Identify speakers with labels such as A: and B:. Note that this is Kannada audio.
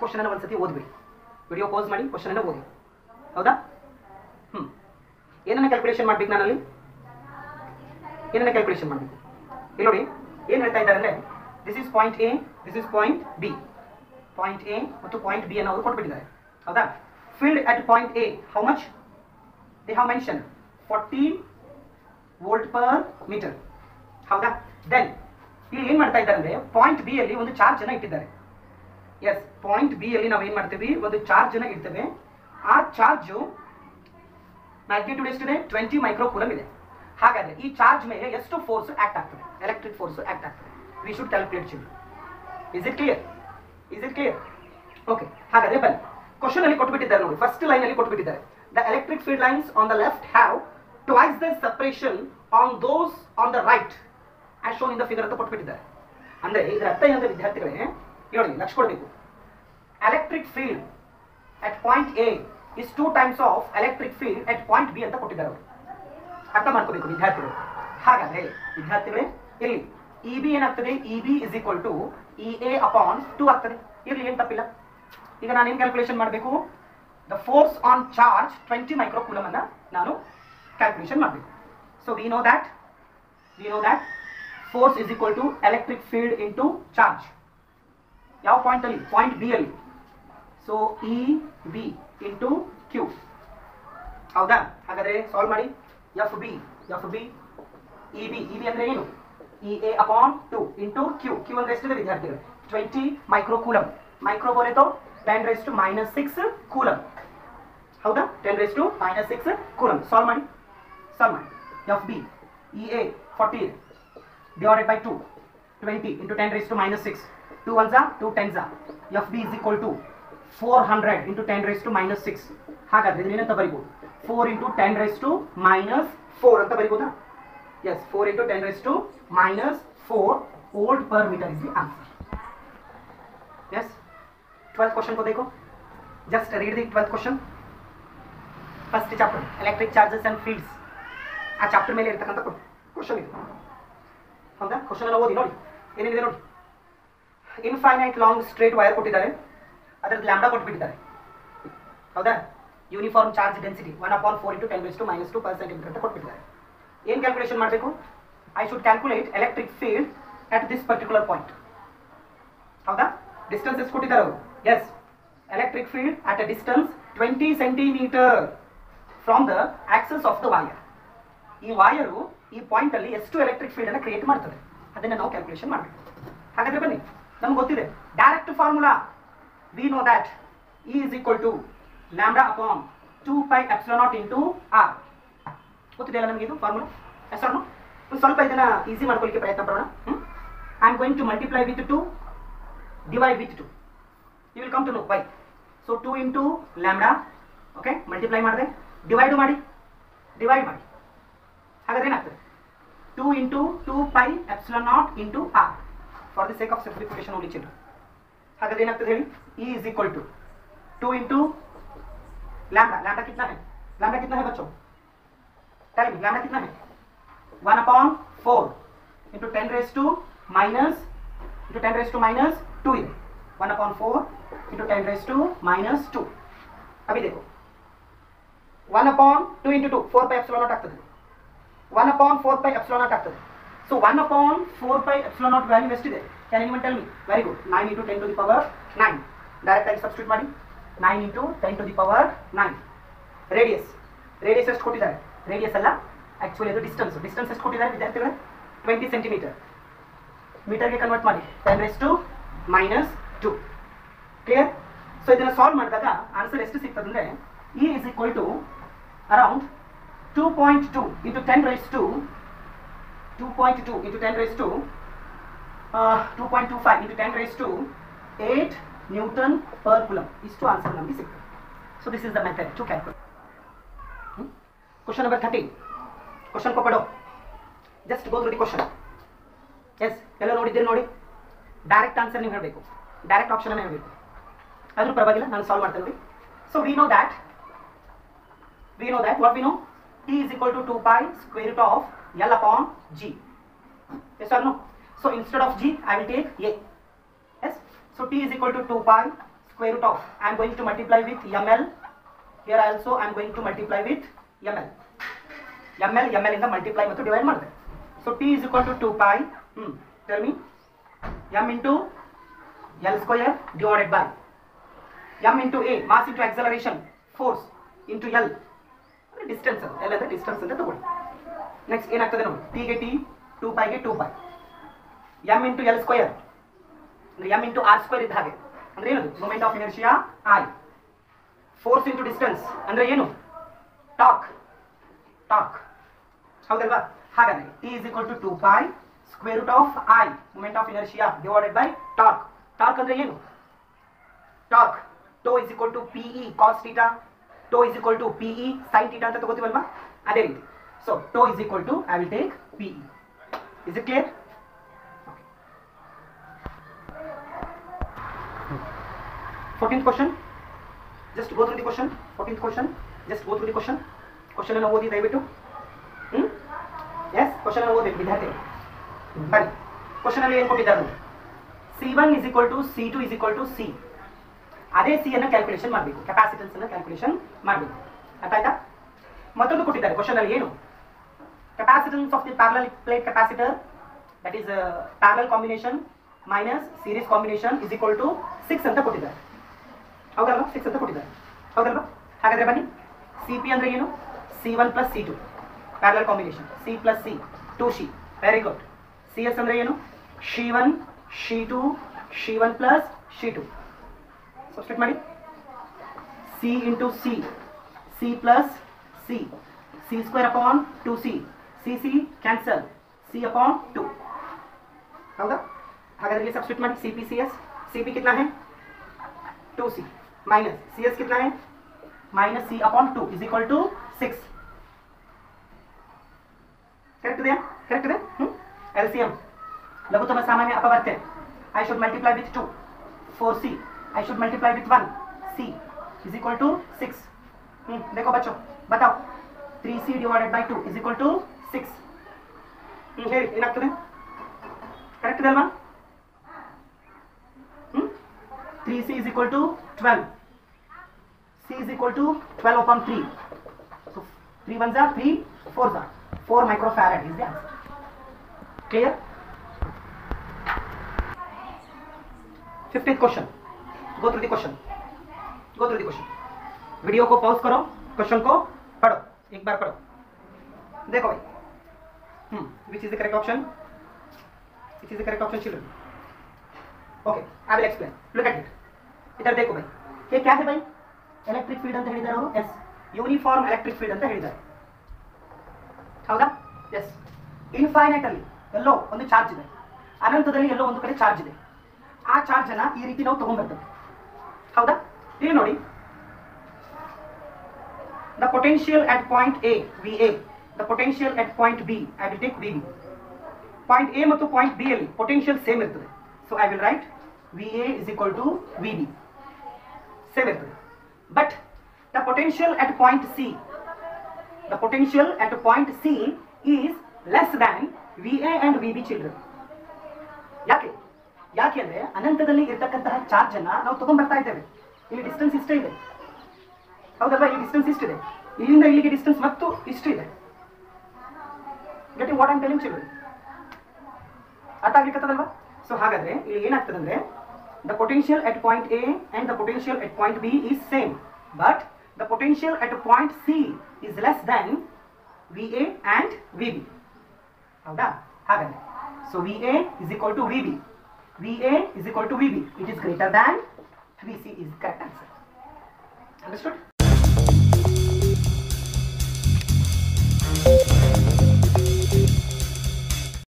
A: ಕ್ವಶನ್ ಅನ್ನ ಒಂದ್ಸತಿ ಓದ್ಬಿಡಿ ವಿಡಿಯೋ ಪೋಸ್ ಮಾಡಿ ಕ್ವಶನ್ ಅನ್ನ ಓದಿ ಹೌದಾ ಹ್ಮ್ ಏನನ್ನ ಕ್ಯಾಲ್ಕುಲೇಷನ್ ಮಾಡ್ಬೇಕು ನಾನಲ್ಲಿ ಏನನ್ನ ಕ್ಯಾಲ್ಕುಲೇಷನ್ ಮಾಡಬೇಕು ಇಲ್ಲಿ ನೋಡಿ ಏನ್ ಹೇಳ್ತಾ ಇದ್ದಾರೆ ಅಂದ್ರೆ this is point A this is point B point A ಮತ್ತು ಪಾಯಿಂಟ್ ಬಿ ಅನ್ನು ಅವರು ಕೊಟ್ಬಿಟ್ಟಿದ್ದಾರೆ ಹೌದಾ field at point A how much they have mention forty volt per metre ಹೌದಾ ದೆನ್ ಇಲ್ಲಿ ಏನ್ ಮಾಡ್ತಾ ಇದ್ದಾರೆ ಅಂದ್ರೆ ಪಾಯಿಂಟ್ ಬಿ ಅಲ್ಲಿ ಒಂದು ಚಾರ್ಜ್ ಅನ್ನ ಇಟ್ಟಿದ್ದಾರೆ ಎಸ್ ಪಾಯಿಂಟ್ ಬಿ ಅಲ್ಲಿ ನಾವು ಏನ್ ಮಾಡ್ತೀವಿ ಒಂದು ಚಾರ್ಜ್ ಅನ್ನ ಇಡ್ತೇವೆ ಆ ಚಾರ್ಜು ಮ್ಯಾಗ್ನಿಟ್ಯೂಡ್ ಎಷ್ಟಿದೆ ಟ್ವೆಂಟಿ ಮೈಕ್ರೋ ಕೂಲಮ್ ಇದೆ ಹಾಗಾದ್ರೆ ಈ ಚಾರ್ಜ್ ಮೇಲೆ ಎಷ್ಟು ಫೋರ್ಸ್ ಆಕ್ಟ್ ಆಗ್ತದೆ ಎಲೆಕ್ಟ್ರಿಕ್ ಫೋರ್ಸ್ ಆಕ್ಟ್ ಆಗ್ತದೆ we should calculate chill is it clear is it clear okay ಹಾಗಾದ್ರೆ ಬನ್ನಿ ಕ್ವಶನ್ ಅಲ್ಲಿ ಕೊಟ್ಬಿಟ್ಟಿದ್ದಾರೆ ನೋಡಿ ಫಸ್ಟ್ ಲೈನ್ ಅಲ್ಲಿ ಕೊಟ್ಬಿಟ್ಟಿದ್ದಾರೆ the electric field lines on the left have twice the separation on those on the right as shown in the figure ಅಂತ ಕೊಟ್ಬಿಟ್ಟಿದ್ದಾರೆ ಅಂದ್ರೆ ಇದರ ಅರ್ಥ ಏನಂದ್ರೆ ವಿದ್ಯಾರ್ಥಿಗಳೇ ನೋಡಿ ಲಕ್ಷ ಕೊಡಬೇಕು electric field at point A is two times of electric field at point B ಅಂತ ಕೊಟ್ಟಿದ್ದಾರೆ ಅವರು ಅರ್ಥ ಮಾಡ್ಕೋಬೇಕು ವಿದ್ಯಾರ್ಥಿಗಳು ಹಾಗಾದ್ರೆ ವಿದ್ಯಾರ್ಥಿಗಳೇ ಇಲ್ಲಿ ಇ ಬಿ ಏನಾಗ್ತದೆ E B is equal to E A upon two ಆಗ್ತದೆ ಇರ್ಲಿ ಏನ್ ತಪ್ಪಿಲ್ಲ ಈಗ ನಾನು ಏನ್ ಕ್ಯಾಲ್ಕುಲೇಷನ್ ಮಾಡಬೇಕು the force on charge twenty micro coulomb ಅನ್ನ ನಾನು ಕ್ಯಾಲ್ಕುಲೇಷನ್ ಮಾಡಬೇಕು so we know that we know that force is equal to electric field into charge ಯಾವ ಪಾಯಿಂಟ್ ಅಲ್ಲಿ ಪಾಯಿಂಟ್ ಬಿ ಅಲ್ಲಿ so E B into Q ಹೌದಾ ಹಾಗಾದ್ರೆ ಸಾಲ್ವ್ ಮಾಡಿ F B F B E B E B ಅಂದ್ರೆ ಏನು E A upon two into Q Q ಅಂದ್ರೆ ಎಷ್ಟಿದೆ ವಿದ್ಯಾರ್ಥಿಗಳು ಟ್ವೆಂಟಿ ಮೈಕ್ರೋ ಕೂಲಮ್ ಮೈಕ್ರೋ ಬೋಲೆತೋ ten raise to minus six coulomb ಹೌದಾ ten raise to minus six coulomb solve ಮಾಡಿ ಸಾಲ್ವ್ ಮಾಡಿ F B E A forty divided by 2 20 into 10 raised to minus 6 2 ones are 2 tens are fb is equal to 400 into 10 raised to minus 6 ಹಾಗಾದ್ರೆ ಇದನ್ನೇನಂತ ಬರಿಬೋದು 4 into 10 raised to minus 4 ಅಂತ ಬರಿಬೋದಾ yes 4 into 10 raised to minus 4 volt per meter is the answer yes 12th question को देखो just read the 12th question first chapter electric charges and fields ಆ ಚಾಪ್ಟರ್ ಮೇಲೆ ಇರ್ತಕ್ಕಂಥ ಕ್ವಶನ್ ಇದು ಹೌದಾ ಕ್ವಶನ್ ಎಲ್ಲ ಓದಿ ನೋಡಿ ಏನೇನಿದೆ ನೋಡಿ ಇನ್ಫೈನೈಟ್ ಲಾಂಗ್ ಸ್ಟ್ರೇಟ್ ವೈರ್ ಕೊಟ್ಟಿದ್ದಾರೆ ಅದ್ರದ್ದು ಲ್ಯಾಂಬ್ಡಾ ಕೊಟ್ಬಿಟ್ಟಿದ್ದಾರೆ ಹೌದಾ uniform charge density one upon four into ten base to minus two per centimetre ಅಂತ ಕೊಟ್ಬಿಟ್ಟಿದ್ದಾರೆ ಏನು ಕ್ಯಾಲ್ಕುಲೇಷನ್ ಮಾಡಬೇಕು I should calculate electric field at this particular point ಹೌದಾ ಡಿಸ್ಟೆನ್ಸ್ ಎಷ್ಟು ಕೊಟ್ಟಿದ್ದಾರೆ ಅವರು as electric field at a distance twenty centimetre from the axis of the wire ಈ ವಾಯರು ಈ ಪಾಯಿಂಟ್ ಅಲ್ಲಿ ಎಷ್ಟು ಎಲೆಕ್ಟ್ರಿಕ್ ಫೀಲ್ಡ್ ಅನ್ನ ಕ್ರಿಯೇಟ್ ಮಾಡ್ತದೆ ಅದನ್ನ ನಾವು ಕ್ಯಾಲ್ಕುಲೇಷನ್ ಮಾಡಬೇಕು ಹಾಗಾದ್ರೆ ಬನ್ನಿ ನಮ್ಗೆ ಗೊತ್ತಿದೆ direct formula we know that E is equal to lambda upon two pi epsilon naught into R ಗೊತ್ತಿದೆಯಲ್ಲ ನಮಗೆ ಇದು ಫಾರ್ಮುಲಾ ಹೆಸರು ಒಂದು ಸ್ವಲ್ಪ ಇದನ್ನ ಈಸಿ ಮಾಡ್ಕೊಳ್ಳಿಕ್ಕೆ ಪ್ರಯತ್ನ ಪಡೋಣ I am going to multiply with two divide with two you will come to know why so two into lambda okay multiply ಮಾಡಿದೆ ಡಿವೈಡ್ ಮಾಡಿ ಡಿವೈಡ್ ಮಾಡಿ ಹಾಗಾದ್ರೆ ಏನಾಗ್ತದೆ two into two pi epsilon naught into R for the sake of simplification only children ಹಾಗಾದ್ರೆ ಏನಾಗ್ತದೆ ಹೇಳಿ E is equal to two into lambda lambda कितना है लैम्डा कितना है बच्चों टेल मी लैम्डा कितना है one upon four into ten raise to minus into ten raise to minus two है one upon four into ten raise to minus two अभी देखो one upon two into two four pi epsilon naught ಆಗ್ತದೆ one upon four pi epsilon naught ಆಗ್ತದೆ so one upon four pi epsilon naught value ಎಷ್ಟಿದೆ can anyone tell me very good nine into ten to the power nine direct ಆಗಿ ಸಬ್ಸ್ಟಿಟ್ಯೂಟ್ ಮಾಡಿ nine into ten to the power nine radius radius ಎಷ್ಟು ಕೊಟ್ಟಿದ್ದಾರೆ ರೇಡಿಯಸ್ ಅಲ್ಲ ಆಕ್ಚುಲಿ ಅದು ಡಿಸ್ಟೆನ್ಸ್ ಡಿಸ್ಟೆನ್ಸ್ ಎಷ್ಟು ಕೊಟ್ಟಿದ್ದಾರೆ ವಿದ್ಯಾರ್ಥಿಗಳೇ ಟ್ವೆಂಟಿ ಸೆಂಟಿಮೀಟರ್ ಮೀಟರ್ಗೆ ಕನ್ವರ್ಟ್ ಮಾಡಿ ten raise to minus two clear so ಇದನ್ನ ಸಾಲ್ವ್ ಮಾಡಿದಾಗ ಆನ್ಸರ್ ಎಷ್ಟು ಸಿಗ್ತದೆ ಅಂದ್ರೆ E is equal to around two point two into ten raise to two point two into ten raise to two point two five into ten raise to eight newton per coulomb ಇಷ್ಟು ಆನ್ಸರ್ ನಮಗೆ ಸಿಗ್ತದೆ so this is the method to calculate question number thirteen question ಕೊಪ್ಪಡು just go through the question ಎಸ್ ಎಲ್ಲ ನೋಡಿದ್ದೀರಿ ನೋಡಿ ಡೈರೆಕ್ಟ್ ಆನ್ಸರ್ ನೀವು ಹೇಳಬೇಕು ಡೈರೆಕ್ಟ್ ಆಪ್ಷನ್ ಹೇಳಬೇಕು ಆದ್ರೂ ಪರವಾಗಿಲ್ಲ ನಾನು ಸಾಲ್ವ್ ಮಾಡ್ತೇನೆ ನೋಡಿ so we know that we know that what we know t is equal to 2 pi square root of l upon g yes or no so instead of g i will take a yes so t is equal to 2 pi square square root of I am going to multiply with ml here also I am going to multiply with ml ml ml ಇಂದ multiply ಮತ್ತು divide ಮಾಡಿದೆ so t is equal to 2 pi hmm. tell me m into l square divided by m into a mass into acceleration force into l distance ಅದು ಎಲ್ ಅಂದರೆ ಡಿಸ್ಟೆನ್ಸ್ ಅಂತ ತಗೊಳ್ಳಿ ನೆಕ್ಸ್ಟ್ ಏನಾಗ್ತದೆ ನೋಡಿ ಟಿ ಗೆ ಟಿ ಟೂ ಪೈಗೆ two pi M into L square ಅಂದ್ರೆ ಎಮ್ ಇಂಟು ಆರ್ ಸ್ಕ್ವೇರ್ ಇದ್ದ ಹಾಗೆ ಅಂದ್ರೆ ಏನದು moment of inertia I force into distance ಅಂದ್ರೆ ಏನು ಟಾಕ್ ಟಾಕ್ ಹೌದಲ್ವಾ ಹಾಗಾದ್ರೆ T is equal to two pi square root of I moment of inertia divided by torque torque ಅಂದ್ರೆ ಏನು torque tau is equal to PE cos theta tau is equal to PE sine theta ಅಂತ ತಗೋತೀವಲ್ವಾ ಅದೇ ರೀತಿ so tau is equal to I will take PE is it clear fourteenth question just go through the question fourteenth question just go through the question question ಅನ್ನು ಓದಿ ದಯವಿಟ್ಟು ಹ್ಮ್ ಎಸ್ ಕ್ವಶನ್ ಅನ್ನು ಓದಿ ವಿದ್ಯಾರ್ಥಿಗಳು ಬನ್ನಿ ಕ್ವಶನ್ ಅಲ್ಲಿ ಏನು ಕೊಟ್ಟಿದ್ದಾರೆ ನೋಡಿ C one is equal to C two is equal to C ಅದೇ ಸಿ ಅನ್ನ ಕ್ಯಾಲ್ಕುಲೇಷನ್ ಮಾಡಬೇಕು ಕೆಪಾಸಿಟನ್ಸ್ ಅನ್ನ ಕ್ಯಾಲ್ಕುಲೇಷನ್ ಮಾಡಬೇಕು ಅರ್ಥ ಆಯ್ತಾ ಮತ್ತೊಂದು ಕೊಟ್ಟಿದ್ದಾರೆ ಕ್ವಶನ್ ಅಲ್ಲಿ ಏನು capacitance of the parallel plate capacitor that is parallel combination minus series combination is equal to six ಅಂತ ಕೊಟ್ಟಿದ್ದಾರೆ ಹೌದಲ್ವಾ ಸಿಕ್ಸ್ ಅಂತ ಕೊಟ್ಟಿದ್ದಾರೆ ಹೌದಲ್ವಾ ಹಾಗಾದ್ರೆ ಬನ್ನಿ ಸಿ ಪಿ ಅಂದ್ರೆ ಏನು C one plus C two parallel combination C plus C two C very good C S ಅಂದ್ರೆ ಏನು C one C two C one plus C two substitute ಮಾಡಿ C into C C plus C C square upon two C C C cancel C upon two ಹೌದಾ ಹಾಗಾದ್ರೆ ಇಲ್ಲಿ सब्सिट्यूट ಮಾಡಿ C P C S C P कितना है two C minus C S कितना है minus C upon two is equal to six correct ಇದೆಯಾ ಕರೆಕ್ಟ್ ಇದೆ ಎಲ್ ಸಿ ಎಂ ಲಘುತ್ತಮ ಸಾಮಾನ್ಯ ಅಪವರ್ತೆ I should multiply with two four C I should multiply with one C is equal to six देखो बच्चों बताओ three C divided by two is equal to six ಹೇಳಿ ಏನಾಗ್ತದೆ ಕರೆಕ್ಟ್ ಇದೆ ಅಲ್ವಾ three C is equal to twelve C is equal to twelve upon three so three one ಜಾ ತ್ರೀ ಫೋರ್ ಜಾ four microfarad is the answer clear fifteenth question go through the question go through the question video को पॉज करो क्वेश्चन को पढ़ो एक बार पढ़ो देखो भाई hmm which is the correct option which is the correct option children okay I will explain look at it इधर देखो भाई ये क्या है भाई ಎಲೆಕ್ಟ್ರಿಕ್ ಫೀಲ್ಡ್ ಅಂತ ಹೇಳಿದ್ದಾರೆ ಅವರು ಎಸ್ ಯೂನಿಫಾರ್ಮ್ ಎಲೆಕ್ಟ್ರಿಕ್ ಫೀಲ್ಡ್ ಅಂತ ಹೇಳಿದ್ದಾರೆ ಹೌದಾ ಎಸ್ ಇನ್ಫೈನೈಟ್ ಅಲ್ಲಿ ಎಲ್ಲೋ ಒಂದು ಚಾರ್ಜ್ ಇದೆ ಅನಂತದಲ್ಲಿ ಎಲ್ಲೋ ಒಂದು ಕಡೆ ಚಾರ್ಜ್ ಇದೆ ಆ ಚಾರ್ಜ್ ಅನ್ನ ಈ ರೀತಿ ನಾವು ತಗೊಂಡ್ಬರ್ತೇವೆ ಹೌದಾ ಇಲ್ಲಿ ನೋಡಿ the potential at point A V A the potential at point B I will take V B point A ಮತ್ತು ಪಾಯಿಂಟ್ ಬಿ ಅಲ್ಲಿ ಪೊಟೆನ್ಷಿಯಲ್ ಸೇಮ್ ಇರ್ತದೆ so I will write V A is equal to V B same ಇರ್ತದೆ but the potential at point C the potential at point C is less than V A and V B children ಯಾಕೆ ಯಾಕೆ ಅಂದ್ರೆ ಅನಂತದಲ್ಲಿ ಇರ್ತಕ್ಕಂತಹ ಚಾರ್ಜ್ ಅನ್ನ ನಾವು ತಗೊಂಡ್ ಬರ್ತಾ ಇದ್ದೇವೆ ಇಲ್ಲಿ ಡಿಸ್ಟೆನ್ಸ್ ಇಷ್ಟೇ ಇದೆ ಹೌದಲ್ವಾ ಇಲ್ಲಿ ಡಿಸ್ಟೆನ್ಸ್ ಇಷ್ಟಿದೆ ಇಲ್ಲಿಂದ ಇಲ್ಲಿಗೆ ಡಿಸ್ಟೆನ್ಸ್ ಮತ್ತು ಇಷ್ಟು ಇದೆ getting what am telling children ಅರ್ಥ ಆಗ್ಲಿಕ್ಕತ್ತದಲ್ವಾ ಸೊ ಹಾಗಾದ್ರೆ ಇಲ್ಲಿ ಏನಾಗ್ತದೆ ಅಂದ್ರೆ the potential at point A and the potential at point B is same but the potential at point C is less than V A and V B ಹೌದಾ ಹಾಗಾದ್ರೆ so V A is equal to V B V A is equal to V B it is greater than V C is correct answer understood